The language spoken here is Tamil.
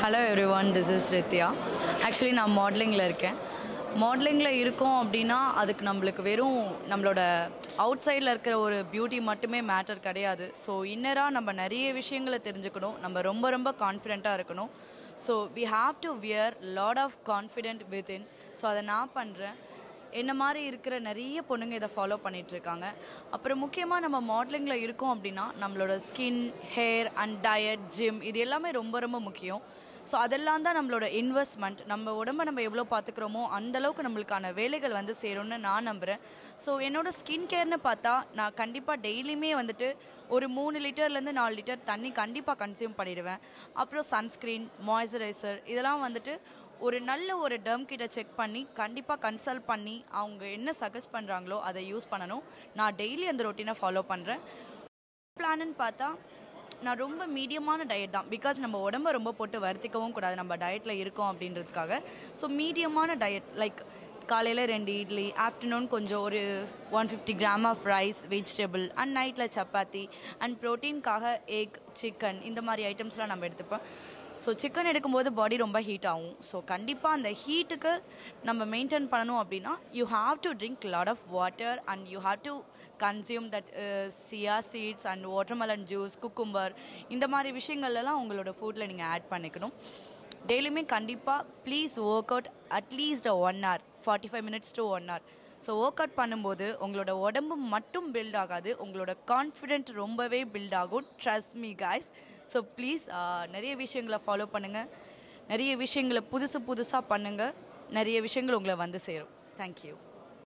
hello everyone this is Rithya actually நான் மாடலிங்கில் இருக்கேன் மாடலிங்கில் இருக்கோம் அப்படின்னா அதுக்கு நம்மளுக்கு வெறும் நம்மளோட அவுட் சைடில் இருக்கிற ஒரு பியூட்டி மட்டுமே மேட்டர் கிடையாது ஸோ இன்னராக நம்ம நிறைய விஷயங்களை தெரிஞ்சுக்கணும் நம்ம ரொம்ப ரொம்ப கான்ஃபிடெண்ட்டாக இருக்கணும் so we have to wear lot of confident within so அதை நான் பண்ணுறேன் என்ன மாதிரி இருக்கிற நிறைய பொண்ணுங்க இதை ஃபாலோ பண்ணிகிட்ருக்காங்க அப்புறம் முக்கியமாக நம்ம மாடலிங்கில் இருக்கோம் அப்படின்னா நம்மளோட skin hair and diet gym இது எல்லாமே ரொம்ப ரொம்ப முக்கியம் ஸோ அதெல்லாம் தான் நம்மளோட இன்வெஸ்ட்மெண்ட் நம்ம உடம்ப நம்ம எவ்வளோ பார்த்துக்கிறோமோ அந்தளவுக்கு நம்மளுக்கான வேலைகள் வந்து சேரும்னு நான் நம்புகிறேன் ஸோ என்னோட ஸ்கின் கேர்னு பார்த்தா நான் கண்டிப்பாக டெய்லியுமே வந்துட்டு ஒரு மூணு லிட்டர்லேருந்து நாலு லிட்டர் தண்ணி கண்டிப்பாக கன்சியூம் பண்ணிடுவேன் அப்புறம் சன்ஸ்க்ரீன் மாய்ஸ்சரைசர் இதெல்லாம் வந்துட்டு ஒரு நல்ல ஒரு டெர்ம் கிட்ட செக் பண்ணி கண்டிப்பாக கன்சல்ட் பண்ணி அவங்க என்ன சஜஸ்ட் பண்ணுறாங்களோ அதை யூஸ் பண்ணணும் நான் டெய்லி அந்த ரொட்டீனை ஃபாலோ பண்ணுறேன் பிளான்னு பார்த்தா நான் ரொம்ப மீடியமான டயட் தான் பிகாஸ் நம்ம உடம்ப ரொம்ப போட்டு வருத்திக்கவும் கூடாது நம்ம டயட்டில் இருக்கோம் அப்படின்றதுக்காக ஸோ மீடியமான டயட் லைக் காலையில் ரெண்டு இட்லி ஆஃப்டர்நூன் கொஞ்சம் ஒரு one fifty gram of rice vegetable and நைட்டில் சப்பாத்தி அண்ட் ப்ரோட்டீன்காக எக் சிக்கன் இந்த மாதிரி ஐட்டம்ஸ்லாம் நம்ம எடுத்துப்போம் ஸோ சிக்கன் எடுக்கும்போது பாடி ரொம்ப ஹீட் ஆகும் ஸோ கண்டிப்பாக அந்த ஹீட்டுக்கு நம்ம மெயின்டைன் பண்ணணும் அப்படின்னா you have to drink lot of water and you have to consume that chia seeds and watermelon juice cucumber இந்த மாதிரி விஷயங்கள்லாம் உங்களோட ஃபுட்டில் நீங்கள் ஆட் பண்ணிக்கணும் டெய்லியுமே கண்டிப்பாக please work out at least one hour forty five minutes to one hour so work out பண்ணும்போது உங்களோட உடம்பு மட்டும் பில்ட் ஆகாது உங்களோட கான்ஃபிடென்ட் ரொம்பவே பில்ட் ஆகும் trust me guys so please நிறைய விஷயங்களை ஃபாலோ பண்ணுங்கள் நிறைய விஷயங்களை புதுசு புதுசாக பண்ணுங்கள் நிறைய விஷயங்கள் உங்களை வந்து சேரும் தேங்க்யூ